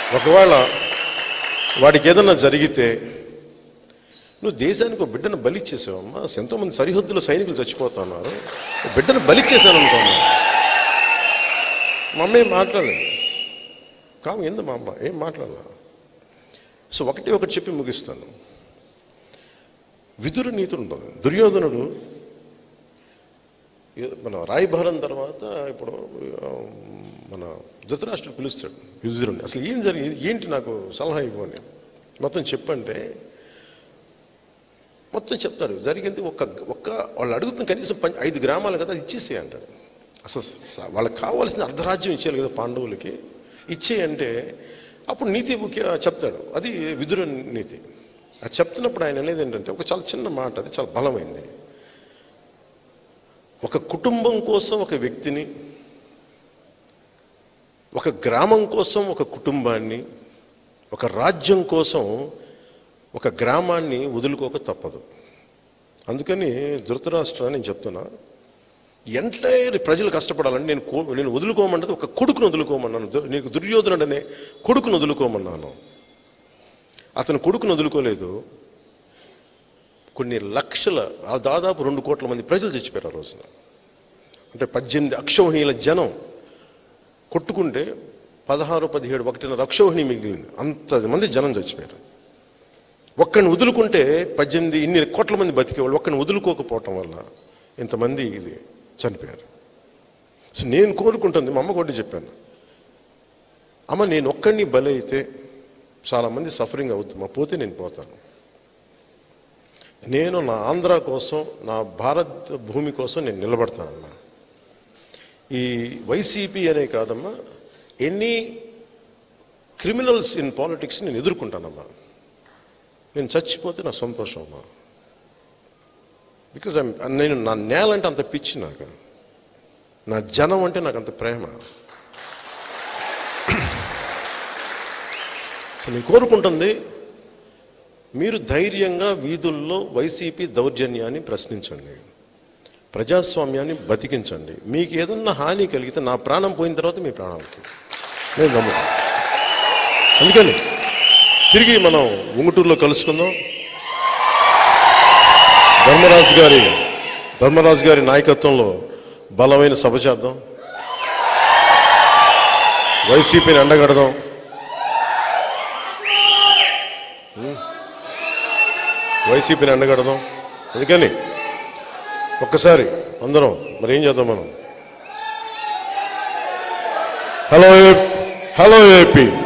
ఒకవేళ వాడికి ఏదన్నా జరిగితే నువ్వు దేశానికి ఒక బిడ్డను బలిచ్చేసావమ్మా ఎంతోమంది సరిహద్దులో సైనికులు చచ్చిపోతున్నారు ఒక బిడ్డను బలిచ్చేసాను అనుకోమ్మా మా అమ్మ ఏం మాట్లాడలేదు కాము ఎందు మా అమ్మ ఏం మాట్లాడలా సో ఒకటి ఒకటి చెప్పి ముగిస్తాను విదురు నీతులు ఉంటుంది దుర్యోధనుడు ఏ- మన రాయభారం తర్వాత ఇప్పుడు ఆ, మన ధృతరాష్ట్రుడు పిలుస్తాడు విదురుని అసలు ఏం జరిగింది ఏంటి నాకు సలహా ఇవ్వని మొత్తం చెప్పంటే మొత్తం చెప్తాడు జరిగింది ఒక్క ఒక్క వాళ్ళు అడుగుతున్న కనీసం పం- ఐదు గ్రామాలు కదా ఇచ్చేసే అంటాడు అసలు స- వాళ్ళకి కావాల్సిన అర్ధరాజ్యం ఇచ్చేయాలి కదా పాండవులకి ఇచ్చే అంటే అప్పుడు నీతి ముఖ్య చెప్తాడు అది విదుర నీతి అది చెప్తున్నప్పుడు ఆయన అనేది ఏంటంటే ఒక చాలా చిన్న మాట అది చాలా బలమైంది ఒక కుటుంబం కోసం ఒక వ్యక్తిని ఒక గ్రామం కోసం ఒక కుటుంబాన్ని ఒక రాజ్యం కోసం ఒక గ్రామాన్ని వదులుకోక తప్పదు అందుకని ధృతరాష్ట్ర నేను చెప్తున్నా ఎంటైర్ ప్రజలు కష్టపడాలని నేను కో- నేను వదులుకోమన్నది ఒక కొడుకును వదులుకోమన్నాను దు- నీకు దుర్యోధనుడు అనే కొడుకును వదులుకోమన్నాను అతను కొడుకును వదులుకోలేదు కొన్ని లక్షల ఆ దాదాపు రెండు కోట్ల మంది ప్రజలు చచ్చిపోయారు ఆ రోజున అంటే పద్దెనిమిది అక్షోహిణీల జనం కొట్టుకుంటే పదహారు పదిహేడు ఒకటిన్నర అక్షోహిణి మిగిలింది అంత మంది జనం చచ్చిపోయారు ఒక్కడిని వదులుకుంటే పద్దెనిమిది ఇన్ని కోట్ల మంది బతికేవాళ్ళు ఒక్కడిని వదులుకోకపోవటం వల్ల ఇంతమంది ఇది చనిపోయారు సో నేను కోరుకుంటుంది మా అమ్మ కూడా చెప్పాను అమ్మ నేను ఒక్కడిని బలి అయితే చాలామంది సఫరింగ్ అవుతుంది మా పోతే నేను పోతాను నేను నా ఆంధ్ర కోసం నా భారత్ భూమి కోసం నేను నిలబడతానమ్మా ఈ వైసీపీ అనే కాదమ్మా ఎనీ క్రిమినల్స్ ఇన్ పాలిటిక్స్ నేను ఎదుర్కొంటానమ్మా నేను చచ్చిపోతే నా సంతోషం అమ్మా బికాజ్ నేను నా నేల అంటే అంత పిచ్చి నాకు నా జనం అంటే నాకు అంత ప్రేమ సో నేను కోరుకుంటుంది మీరు ధైర్యంగా వీధుల్లో వైసీపీ దౌర్జన్యాన్ని ప్రశ్నించండి ప్రజాస్వామ్యాన్ని బతికించండి మీకు ఏదన్నా హాని కలిగితే నా ప్రాణం పోయిన తర్వాత మీ ప్రాణానికి నేను నమ్ముతాను అందుకని తిరిగి మనం ఉంగుటూరులో కలుసుకుందాం ధర్మరాజు గారి ధర్మరాజు గారి నాయకత్వంలో బలమైన సభ చేద్దాం వైసీపీని ఎండగడదాం వైసీపీని ఎండగడదాం అందుకని ఒక్కసారి అందరం మరి ఏం చేద్దాం మనం హలో హలో ఏపీ